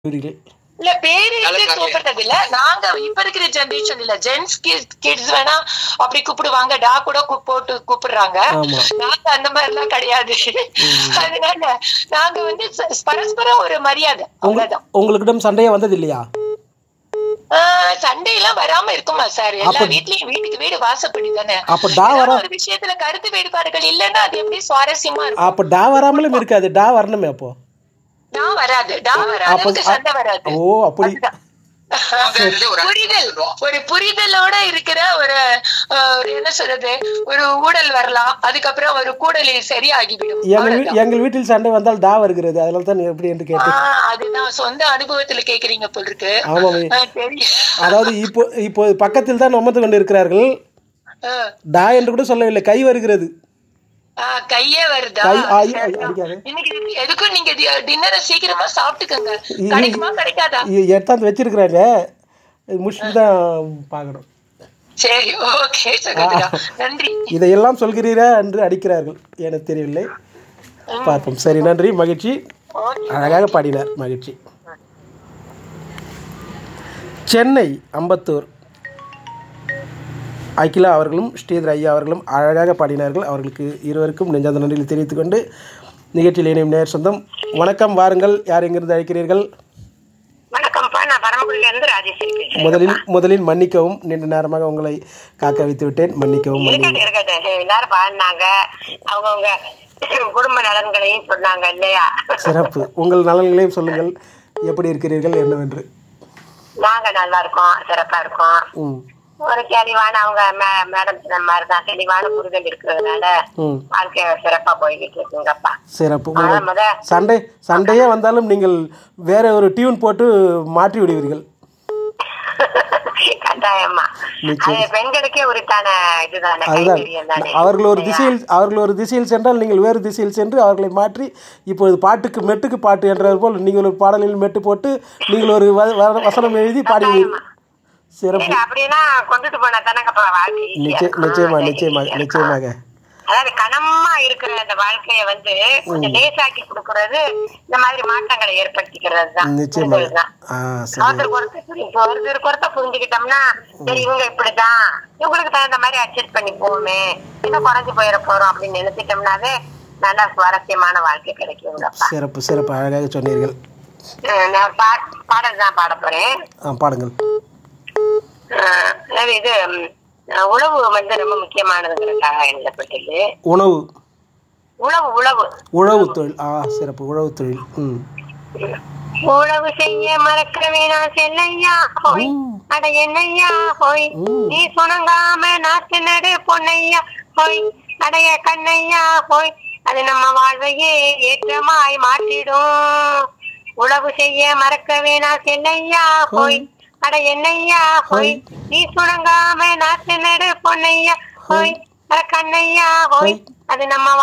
கூறுகிறீர்கள் இல்ல பேரு நல்ல எப்படி காரியம். கூப்பிடுறது இல்ல நாங்க இப்ப இருக்கிற ஜெனரேஷன் இல்ல ஜென்ஸ் கிட்ஸ் வேணா அப்படி கூப்பிடுவாங்க டா கூட கூ- போட்டு கூப்பிடுறாங்க ஆமா நாங்க அந்த மாதிரி எல்லாம் கிடையாது அதனால நாங்க வந்து ச- பரஸ்பரம் ஒரு மரியாதை உங்க அவ்வளவுதான் உங்களுக்கிடம் சண்டையே வந்தது இல்லையா ஆஹ் சண்டை எல்லாம் வராம இருக்குமா சார் எல்லா அப்ப- வீட்லயும் வீட்டுக்கு வீடு வாசப்படி தானே அப்ப டா வர ஏதாவது ஒரு விஷயத்துல கருத்து வேறுபாடுகள் இல்லைன்னா அது எப்படி சுவாரஸ்யமா இருக்கும் அப்ப டா வராமலும் இருக்காது டா வரணுமே அப்போ டா வராது டா வர அப்ப அளவுக்கு சண்டை வராது ஓ அப்படி அதுதான். வந்து ஒரு புரிதல் ஒரு புரிதலோட இருக்கிற ஒரு அஹ், ஒரு என்ன சொல்றது ஒரு ஊடல் வரலாம் அதுக்கப்புறம் ஒரு கூடல் சரியாகிவிடும் எங்கள் வீ- எங்கள் வீட்டில் சண்டை வந்தால் டா வருகிறது அதனால தான் எப்படி என்று கேட்டேன் ஆஹ் அதுதான் சொந்த அனுபவத்துல கேக்குறீங்க போல் இருக்கு ஆமாம் ஆஹ் தெரியும் அதாவது இப்போ இப்போ பக்கத்தில் தான் அமர்ந்து கொண்டு இருக்கிறார்கள் ஆஹ் டா என்று கூட சொல்லவில்லை கை வருகிறது ஆஹ் கையே வருதா கை ஆயி ஆயி, அடிக்காது இன்னைக்கு இது- எதுக்கும் நீங்க டின்னரை சீக்கிரமா சாப்பிட்டுக்கங்க கிடைக்குமா கிடைக்காதா இ- எடுத்தாந்து வச்சிருக்கிறாங்க இது முடிச்சுட்டு தான் பார்க்கணும் சரி ஓகே சகோதரா நன்றி இதையெல்லாம் சொல்கிறீரா என்று அடிக்கிறார்கள் எனக்கு தெரியவில்லை பார்ப்போம் சரி நன்றி மகிழ்ச்சி ஓகே அழகாக பாடினார் மகிழ்ச்சி சென்னை அம்பத்தூர் அகிலா அவர்களும் ஸ்ரீதர் ஐயா அவர்களும் அழகாக பாடினார்கள் அவர்களுக்கு இருவருக்கும் நெஞ்சாந்த நன்றியில் தெரிவித்துக் கொண்டு நிகழ்ச்சியில் இணையும் நேர் சொந்தம் வணக்கம் வாருங்கள் யார் எங்கிருந்து அழைக்கிறீர்கள் வணக்கம்ப்பா நான் பரமக்குடியில இருந்து ராஜேஸ்வரி பேசுறேன் முதலில் முதலில் மன்னிக்கவும் நீண்ட நேரமாக உங்களை காக்க வைத்து விட்டேன் மன்னிக்கவும் மன்னிக்கவும் இருக்கட்டும் இருக்கட்டும் எல்லாரும் பாடினாங்க அவங்கவுங்க குடும்ப நலன்களையும் சொன்னாங்க இல்லையா சிறப்பு உங்கள் நலன்களையும் சொல்லுங்கள் எப்படி இருக்கிறீர்கள் என்னவென்று நாங்க நல்லா இருக்கோம் சிறப்பா இருக்கோம் ம் ஒரு தெளிவான அவங்க மே- மேடம் சொன்ன மாதிரி தான் தெளிவான புரிதல் இருக்கிறதுனால ம் வாழ்க்கை சிறப்பா போய்கிட்டு இருக்குங்கப்பா சிறப்பு அதான் உங்கள் முத சண்டை சண்டையே வந்தாலும் நீங்கள் வேற ஒரு டியூன் போட்டு மாற்றி விடுவீர்கள் கட்டாயமா நிச்சயம். அது பெண்களுக்கே உரித்தான இதுதானே அதுதான் கைங்கரியம் தானே அவர்கள் ஒரு திசையில் அவர்கள் ஒரு திசையில் சென்றால் நீங்கள் வேறு திசையில் சென்று அவர்களை மாற்றி இப்பொழுது பாட்டுக்கு மெட்டுக்கு பாட்டு என்றது போல் நீங்கள் ஒரு பாடலில் மெட்டு போட்டு நீங்கள் ஒரு வ- வ- வசனம் எழுதி பாடுவீர்கள் சிறப்பு இல்ல, அப்படின்னா கொண்டுட்டு போனா தானேங்கப்பா வாழ்க்கை ஈஸியா நிச்சய இருக்கும். நிச்சயமா அது நிச்சயமாக ஈஸியா இருக்கும். நிச்சயமாக அதாவது கனமா இருக்கிற அந்த வாழ்க்கைய வந்து கொஞ்சம் லேசாக்கி கொடுக்கறது இந்த மாதிரி மாற்றங்களை ஏற்படுத்திக்கிறது தான் நிச்சயமாக புரிதல் தான். ஆ சரி ஒருத்தருக்கு ஒருத்தர் புரி- இப்போ ஒருத்தருக்கு ஒருத்தர் புரிஞ்சுக்கிட்டோம்னா சரி இவங்க இப்படிதான் இவங்களுக்கு தகுந்த மாதிரி அட்ஜஸ்ட் பண்ணி போவோமே இன்னும் குறைஞ்சு போயிட போறோம் அப்படின்னு நினைச்சிட்டோம்னாவே நல்ல சுவாரஸ்யமான வாழ்க்கை கிடைக்குங்கப்பா சிறப்பு சிறப்பு அழகாக சொன்னீர்கள் அஹ் நான் பா- பாடல் தான் பாட போறேன் ஆ பாடுங்கள் அஹ் அதாவது இது ம், அஹ் உழவு வந்து ரொம்ப முக்கியமானதுங்கிறதுக்காக எழுதப்பட்டது உணவு உழவு உழவு உழவு தொழில் ஆ சிறப்பு உழவு தொழில் ம் உழவு செய்ய மறக்க வேணாம் செல்லையா ஹோய் அட என்னையா ஹோய் ம். நீ சுணங்காம நாட்டு நடு பொன்னையா ஹோய் அடைய கண்ணையா ஹோய் அது நம்ம வாழ்வையே ஏற்றமாய் மாற்றிடும் உழவு செய்ய மறக்க வேணாம் செல்லையா ஹோய் அட என்னையா ஹோய் நீ சுணங்காம நாட்டு நடு பொன்னையா ஹோய் அட கண்ணையா ஹோய் அது நம்ம